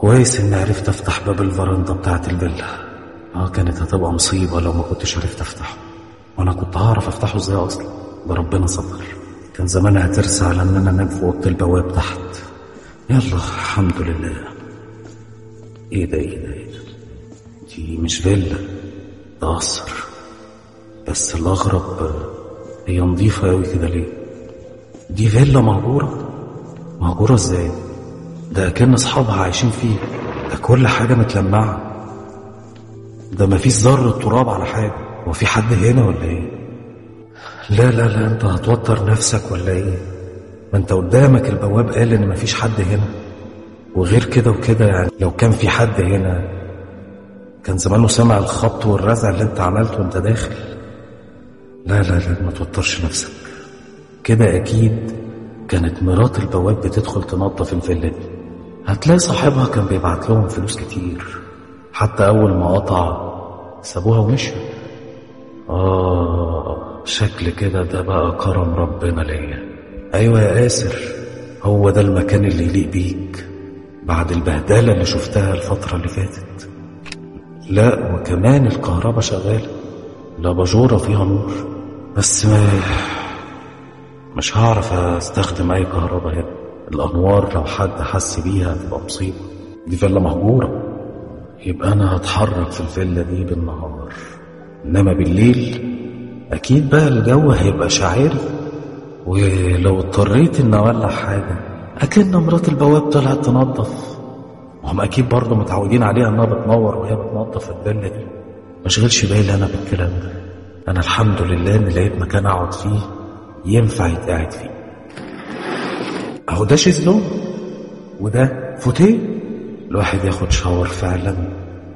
كويس اني عرفت افتح باب الفرندا بتاعت الفيلا اه كانت هتبقى مصيبة لو ما كنتش عرفت افتحه وانا كنت هعرف افتحه ازاي اصلا ده ربنا ستر كان زمانها هترسى على ان انا انام في اوضه البواب تحت يلا الحمد لله ايه ده ايه ده ايه ده دي مش فيلا ده قصر بس الاغرب آه، هي نظيفة اوي كده ليه دي فيلا مهجورة مهجورة ازاي ده كان اصحابها عايشين فيه ده كل حاجة متلمعة ده مفيش ذرة تراب على حاجة هو في حد هنا ولا ايه لا لا لا انت هتوتر نفسك ولا ايه ما انت قدامك البواب قال ان مفيش حد هنا وغير كده وكده يعني لو كان في حد هنا كان زمانه سمع الخبط والرزع اللي انت عملته وانت داخل لا لا لا ما توترش نفسك كده اكيد كانت مرات البواب بتدخل تنظف الفيلا دي هتلاقي صاحبها كان بيبعت لهم فلوس كتير حتى اول ما قطع سابوها ومشوا آه شكل كده ده بقى كرم ربنا ليا أيوة يا آسر هو ده المكان اللي يليق بيك بعد البهدلة اللي شفتها الفترة اللي فاتت لا وكمان الكهرباء شغالة الأباجورة فيها نور بس ما مش هعرف استخدم أي كهرباء هنا الأنوار لو حد حس بيها هتبقى مصيبة دي فيلا مهجورة يبقى أنا هتحرك في الفيلا دي بالنهار إنما بالليل أكيد بقى الجو هيبقى شاعري ولو اضطريت إن أولع حاجة أكن مرات البواب طلعت تنظف وهم أكيد برضه متعودين عليها إنها بتنور وهي بتنظف الفيلا دي مشغلش بالي أنا بالكلام ده أنا الحمد لله إني لقيت مكان أقعد فيه ينفع يتقعد فيه أهو ده شيزلون وده فوتيه الواحد ياخد شاور فعلا